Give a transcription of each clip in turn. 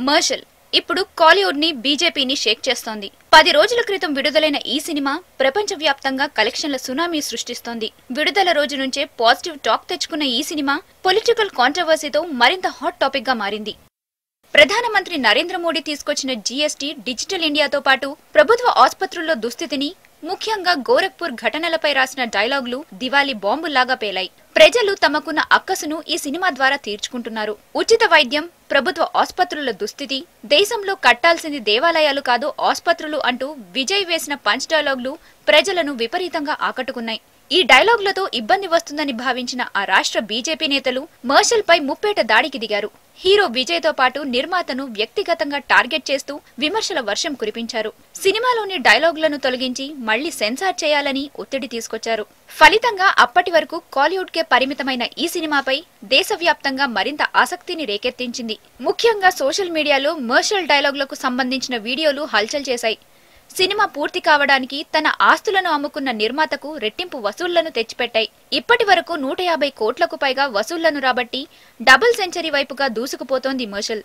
మర్షల్ ఇప్పుడు కాలీవుడ్ ని బీజేపీని షేక్ చేస్తోంది పది రోజుల క్రితం విడుదలైన ఈ సినిమా ప్రపంచవ్యాప్తంగా కలెక్షన్ల సునామీ సృష్టిస్తోంది విడుదల రోజు నుంచే పాజిటివ్ టాక్ తెచ్చుకున్న ఈ సినిమా పొలిటికల్ కాంట్రవర్సీతో మరింత హాట్ టాపిక్ గా మారింది ప్రధానమంత్రి నరేంద్ర మోడీ తీసుకొచ్చిన జీఎస్టీ డిజిటల్ ఇండియాతో పాటు ప్రభుత్వ ఆసుపత్రుల్లో దుస్థితిని ముఖ్యంగా గోరఖ్పూర్ ఘటనలపై రాసిన డైలాగులు దివాళీ బాంబుల్లాగా పేలాయి ప్రజలు తమకున్న అక్కసును ఈ సినిమా ద్వారా తీర్చుకుంటున్నారు ఉచిత వైద్యం ప్రభుత్వ ఆసుపత్రుల దుస్థితి దేశంలో కట్టాల్సింది దేవాలయాలు కాదు ఆసుపత్రులు అంటూ విజయ్ వేసిన పంచ్ డైలాగులు ప్రజలను విపరీతంగా ఆకట్టుకున్నాయి ఈ డైలాగులతో ఇబ్బంది వస్తుందని భావించిన ఆ రాష్ట్ర బీజేపీ నేతలు మర్షల్ పై ముప్పేట దాడికి దిగారు హీరో విజయ్ తో పాటు నిర్మాతను వ్యక్తిగతంగా టార్గెట్ చేస్తూ విమర్శల వర్షం కురిపించారు సినిమాలోని డైలాగులను తొలగించి మళ్లీ సెన్సార్ చేయాలని ఒత్తిడి తీసుకొచ్చారు ఫలితంగా అప్పటి వరకు కాలీవుడ్ కే పరిమితమైన ఈ సినిమాపై దేశవ్యాప్తంగా మరింత ఆసక్తిని రేకెత్తించింది ముఖ్యంగా సోషల్ మీడియాలో మర్షల్ డైలాగులకు సంబంధించిన వీడియోలు హల్చల్ చేశాయి సినిమా పూర్తి కావడానికి తన ఆస్తులను అమ్ముకున్న నిర్మాతకు రెట్టింపు వసూళ్లను తెచ్చిపెట్టాయి ఇప్పటి వరకు నూట యాభై కోట్లకు పైగా వసూళ్లను రాబట్టి డబుల్ సెంచరీ వైపుగా దూసుకుపోతోంది మర్షల్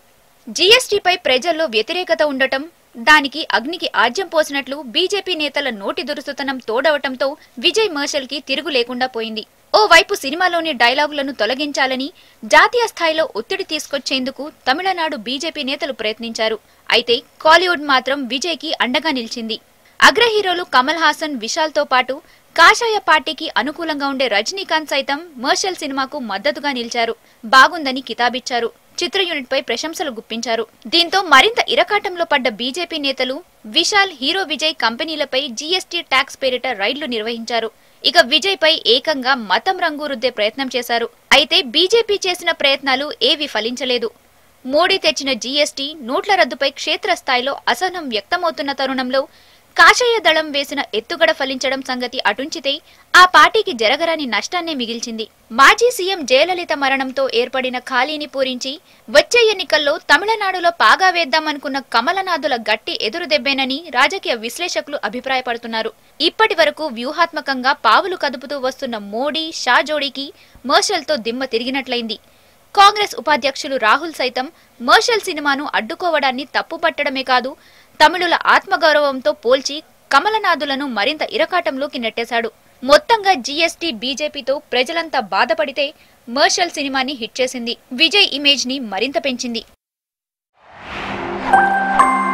జీఎస్టీపై ప్రజల్లో వ్యతిరేకత ఉండటం దానికి అగ్నికి ఆజ్యం పోసినట్లు బీజేపీ నేతల నోటి దురుసుతనం తోడవటంతో విజయ్ మర్షల్ కి తిరుగు లేకుండా పోయింది ఓవైపు సినిమాలోని డైలాగులను తొలగించాలని జాతీయ స్థాయిలో ఒత్తిడి తీసుకొచ్చేందుకు తమిళనాడు బీజేపీ నేతలు ప్రయత్నించారు అయితే కాలీవుడ్ మాత్రం విజయ్ కి అండగా నిలిచింది అగ్ర హీరోలు కమల్ హాసన్ విశాల్ తో పాటు కాషాయ పార్టీకి అనుకూలంగా ఉండే రజనీకాంత్ సైతం మర్షల్ సినిమాకు మద్దతుగా నిలిచారు బాగుందని కితాబిచ్చారు చిత్ర యూనిట్ పై ప్రశంసలు గుప్పించారు దీంతో మరింత ఇరకాటంలో పడ్డ బీజేపీ నేతలు విశాల్ హీరో విజయ్ కంపెనీలపై జీఎస్టీ ట్యాక్స్ పేరిట రైళ్లు నిర్వహించారు ఇక విజయ్ పై ఏకంగా మతం రంగు రుద్దే ప్రయత్నం చేశారు అయితే బీజేపీ చేసిన ప్రయత్నాలు ఏవి ఫలించలేదు మోడీ తెచ్చిన జీఎస్టీ నోట్ల రద్దుపై క్షేత్రస్థాయిలో అసహనం వ్యక్తమవుతున్న తరుణంలో కాషాయ దళం వేసిన ఎత్తుగడ ఫలించడం సంగతి అటుంచితే ఆ పార్టీకి జరగరాని నష్టాన్నే మిగిల్చింది మాజీ సీఎం జయలలిత మరణంతో ఏర్పడిన ఖాళీని పూరించి వచ్చే ఎన్నికల్లో తమిళనాడులో పాగా వేద్దామనుకున్న కమలనాథుల గట్టి ఎదురుదెబ్బేనని రాజకీయ విశ్లేషకులు అభిప్రాయపడుతున్నారు ఇప్పటి వరకు వ్యూహాత్మకంగా పావులు కదుపుతూ వస్తున్న మోడీ షా జోడీకి మర్షల్తో దిమ్మ తిరిగినట్లయింది కాంగ్రెస్ ఉపాధ్యక్షులు రాహుల్ సైతం మర్షల్ సినిమాను అడ్డుకోవడాన్ని తప్పుపట్టడమే కాదు తమిళుల ఆత్మగౌరవంతో పోల్చి కమలనాథులను మరింత ఇరకాటంలోకి నెట్టేశాడు మొత్తంగా జీఎస్టీ బీజేపీతో ప్రజలంతా బాధపడితే మర్షల్ సినిమాని హిట్ చేసింది విజయ్ ఇమేజ్ ని మరింత పెంచింది